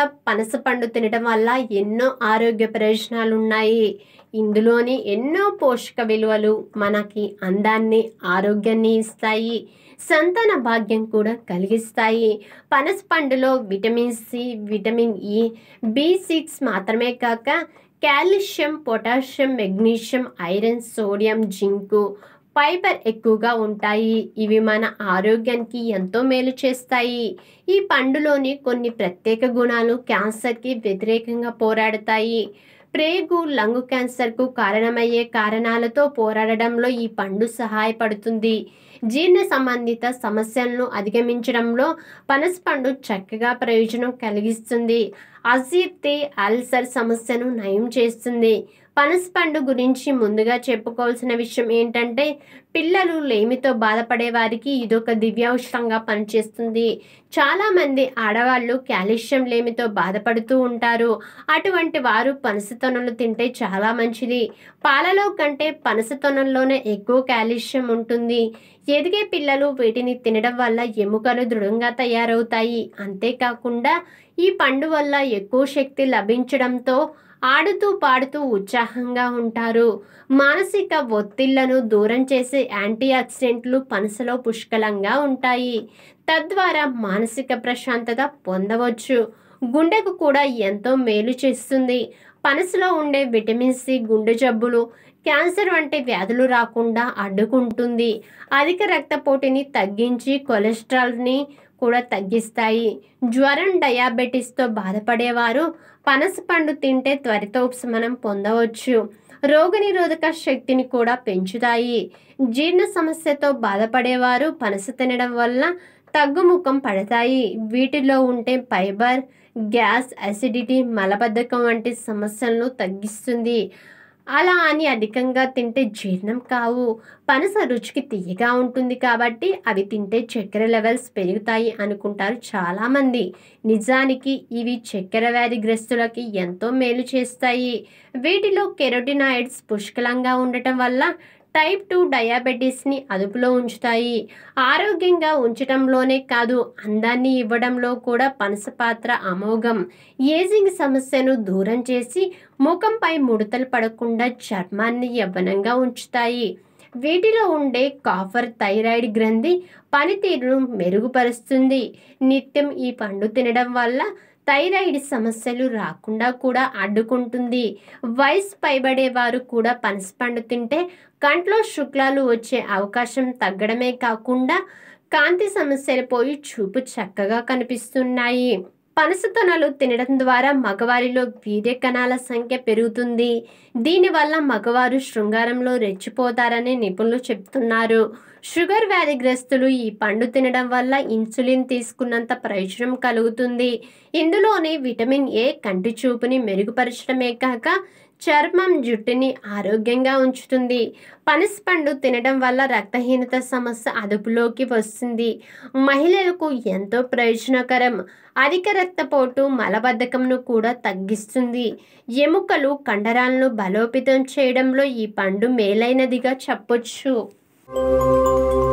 పనస పండు తినడం వల్ల ఎన్నో ఆరోగ్య ప్రయోజనాలు ఉన్నాయి ఇందులోని ఎన్నో పోషక విలువలు మనకి అందాన్ని ఆరోగ్యాన్ని ఇస్తాయి సంతాన భాగ్యం కూడా కలిగిస్తాయి పనస పండులో vitamin C vitamin E B six మాత్రమే కాక calcium potassium magnesium iron sodium zinc fibre ఎక్కువగా ఉంటాయి ఇవి మన ఆరోగ్యానికి ఎంతో మేలు చేస్తాయి ఈ పండులోని కొన్ని ప్రత్యేక గుణాలు క్యాన్సర్కి వ్యతిరేకంగా పోరాడతాయి ప్రేగు లంగు క్యాన్సర్కు కారణమయ్యే కారణాలతో పోరాడడంలో ఈ పండు సహాయపడుతుంది జీర్ణ సంబంధిత సమస్యలను అధిగమించడంలో పనస పండు చక్కగా ప్రయోజనం కలిగిస్తుంది అజీర్తి అల్సర్ సమస్యను నయం చేస్తుంది పనస పండు గురించి ముందుగా చెప్పుకోవాల్సిన విషయం ఏంటంటే పిల్లలు లేమితో బాధపడే వారికి ఇదొక దివ్యౌషధంగా పనిచేస్తుంది చాలామంది ఆడవాళ్ళు కాల్షియం లేమితో బాధపడుతూ ఉంటారు అటువంటి వారు పనస తొనలు తింటే చాలా మంచిది పాలలో కంటే పనస తొనల్లోనే ఎక్కువ కాల్షియం ఉంటుంది ఎదిగే పిల్లలు వీటిని తినడం వల్ల ఎముకలు దృఢంగా తయారవుతాయి అంతేకాకుండా ఈ పండు వల్ల ఎక్కువ శక్తి లభించడంతో ఆడుతూ పాడుతూ ఉత్సాహంగా ఉంటారు మానసిక ఒత్తిళ్లను దూరం చేసే యాంటీ ఆక్సిడెంట్లు పనసలో పుష్కలంగా ఉంటాయి తద్వారా మానసిక ప్రశాంతత పొందవచ్చు గుండెకు కూడా ఎంతో మేలు చేస్తుంది పనసలో ఉండే విటమిన్ సి గుండె జబ్బులు క్యాన్సర్ వంటి వ్యాధులు రాకుండా అడ్డుకుంటుంది అధిక రక్తపోటుని తగ్గించి కొలెస్ట్రాల్ని కూడా తగ్గిస్తాయి జ్వరం డయాబెటీస్తో బాధపడేవారు పనస పండు తింటే త్వరిత ఉపశమనం పొందవచ్చు రోగనిరోధక శక్తిని కూడా పెంచుతాయి జీర్ణ సమస్యతో బాధపడేవారు పనస తినడం వల్ల తగ్గుముఖం పడతాయి వీటిలో ఉంటే ఫైబర్ గ్యాస్ అసిడిటీ మలబద్ధకం వంటి సమస్యలను తగ్గిస్తుంది అలా అని అధికంగా తింటే జీర్ణం కావు పనస రుచికి తీయగా ఉంటుంది కాబట్టి అవి తింటే చక్కెర లెవెల్స్ పెరుగుతాయి అనుకుంటారు చాలామంది నిజానికి ఇవి చక్కెర వ్యాధి గ్రస్తులకి ఎంతో మేలు చేస్తాయి వీటిలో కెరోటినాయిడ్స్ పుష్కలంగా ఉండటం వల్ల టైప్ టూ డయాబెటీస్ని అదుపులో ఉంచుతాయి ఆరోగ్యంగా ఉంచటంలోనే కాదు అందాన్ని ఇవ్వడంలో కూడా పనస పాత్ర అమోఘం ఏజింగ్ సమస్యను దూరం చేసి ముఖంపై ముడతలు పడకుండా చర్మాన్ని యవ్వనంగా ఉంచుతాయి వీటిలో ఉండే కాఫర్ థైరాయిడ్ గ్రంథి పనితీరును మెరుగుపరుస్తుంది నిత్యం ఈ పండు తినడం వల్ల థైరాయిడ్ సమస్యలు రాకుండా కూడా అడ్డుకుంటుంది వయసు పైబడే వారు కూడా పనసపండు తింటే కంట్లో శుక్లాలు వచ్చే అవకాశం తగ్గడమే కాకుండా కాంతి సమస్యలు పోయి చూపు చక్కగా కనిపిస్తున్నాయి పనసతొనలు తినడం ద్వారా మగవారిలో వీర్య కణాల సంఖ్య పెరుగుతుంది దీనివల్ల మగవారు శృంగారంలో రెచ్చిపోతారని నిపుణులు చెప్తున్నారు షుగర్ వ్యాధిగ్రస్తులు ఈ పండు తినడం వల్ల ఇన్సులిన్ తీసుకున్నంత ప్రయోజనం కలుగుతుంది ఇందులోని విటమిన్ ఏ కంటి చూపుని మెరుగుపరచడమే కాక చర్మం జుట్టుని ఆరోగ్యంగా ఉంచుతుంది పనస పండు తినడం వల్ల రక్తహీనత సమస్య అదుపులోకి వస్తుంది మహిళలకు ఎంతో ప్రయోజనకరం అధిక రక్తపోటు మలబద్ధకంను కూడా తగ్గిస్తుంది ఎముకలు కండరాలను బలోపేతం చేయడంలో ఈ పండు మేలైనదిగా చెప్పొచ్చు